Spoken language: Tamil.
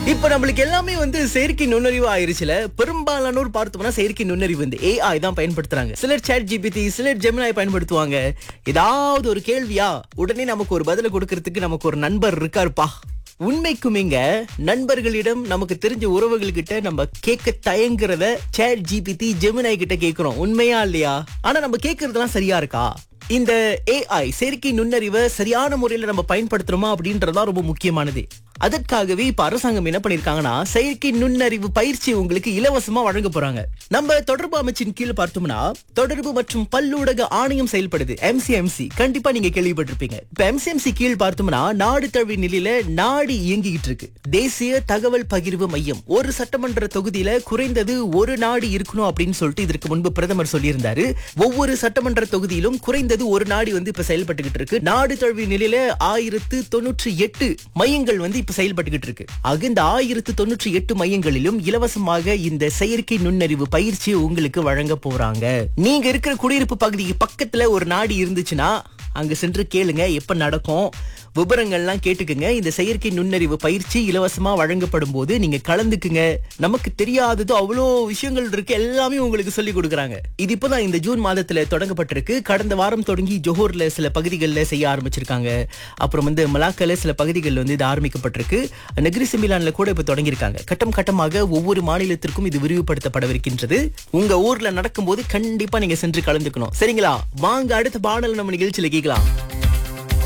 இப்ப நம்மளுக்கு எல்லாமே வந்து செயற்கை நுண்ணறிவு ஆயிருச்சுல பெரும்பாலானோர் பார்த்தோம்னா செயற்கை நுண்ணறிவு வந்து ஏஐ தான் பயன்படுத்துறாங்க சிலர் சேட் ஜிபிடி சிலர் ஜெமினாய் பயன்படுத்துவாங்க ஏதாவது ஒரு கேள்வியா உடனே நமக்கு ஒரு பதில கொடுக்கறதுக்கு நமக்கு ஒரு நண்பர் இருக்காருப்பா உண்மைக்குமேங்க நண்பர்களிடம் நமக்கு தெரிஞ்ச உறவுகள்கிட்ட நம்ம கேட்க தயங்குறத சேட் ஜிபிடி ஜெமினாய் கிட்ட கேக்குறோம் உண்மையா இல்லையா ஆனா நம்ம கேக்குறதெல்லாம் சரியா இருக்கா இந்த ஏஐ செயற்கை நுண்ணறிவை சரியான முறையில நம்ம பயன்படுத்துறோமா அப்படின்றதுதான் ரொம்ப முக்கியமானது அதற்காகவே இப்ப அரசாங்கம் என்ன பண்ணிருக்காங்கன்னா செயற்கை நுண்ணறிவு பயிற்சி உங்களுக்கு இலவசமா வழங்க போறாங்க நம்ம தொடர்பு அமைச்சின் கீழ் பார்த்தோம்னா தொடர்பு மற்றும் பல்லூடக ஆணையம் செயல்படுது எம்சிஎம்சி கண்டிப்பா நீங்க கேள்விப்பட்டிருப்பீங்க இப்ப எம்சிஎம்சி கீழ் பார்த்தோம்னா நாடு தழுவிய நிலையில நாடு இயங்கிக்கிட்டு இருக்கு தேசிய தகவல் பகிர்வு மையம் ஒரு சட்டமன்ற தொகுதியில குறைந்தது ஒரு நாடு இருக்கணும் அப்படின்னு சொல்லிட்டு இதற்கு முன்பு பிரதமர் சொல்லியிருந்தாரு ஒவ்வொரு சட்டமன்ற தொகுதியிலும் குறைந்தது ஒரு நாடு வந்து இப்ப செயல்பட்டுக்கிட்டு இருக்கு நாடு தழுவிய நிலையில ஆயிரத்து தொண்ணூற்றி எட்டு மையங்கள் வந்து இப்ப செயல்பட்டுக்கிட்டு இருக்கு ஆக இந்த ஆயிரத்து தொண்ணூற்றி எட்டு மையங்களிலும் இலவசமாக இந்த செயற்கை நுண்ணறிவு பயிற்சி உங்களுக்கு வழங்க போறாங்க நீங்க இருக்கிற குடியிருப்பு பகுதிக்கு பக்கத்துல ஒரு நாடு இருந்துச்சுன்னா அங்க சென்று கேளுங்க எப்ப நடக்கும் விவரங்கள்லாம் கேட்டுக்குங்க இந்த செயற்கை நுண்ணறிவு பயிற்சி இலவசமா வழங்கப்படும் போது நீங்க கலந்துக்குங்க நமக்கு தெரியாதது அவ்வளோ விஷயங்கள் இருக்கு எல்லாமே உங்களுக்கு சொல்லி கொடுக்குறாங்க இது இப்பதான் இந்த ஜூன் மாதத்துல தொடங்கப்பட்டிருக்கு கடந்த வாரம் தொடங்கி ஜோஹர்ல சில பகுதிகளில் செய்ய ஆரம்பிச்சிருக்காங்க அப்புறம் வந்து மலாக்கல சில பகுதிகளில் வந்து இது ஆரம்பிக்கப்பட்டிருக்கு நெகிரி சிமிலான்ல கூட இப்ப தொடங்கியிருக்காங்க கட்டம் கட்டமாக ஒவ்வொரு மாநிலத்திற்கும் இது விரிவுபடுத்தப்படவிருக்கின்றது உங்க ஊர்ல நடக்கும்போது கண்டிப்பா நீங்க சென்று கலந்துக்கணும் சரிங்களா வாங்க அடுத்த பாடல் நம்ம நிகழ்ச்சியில கேட்கலாம்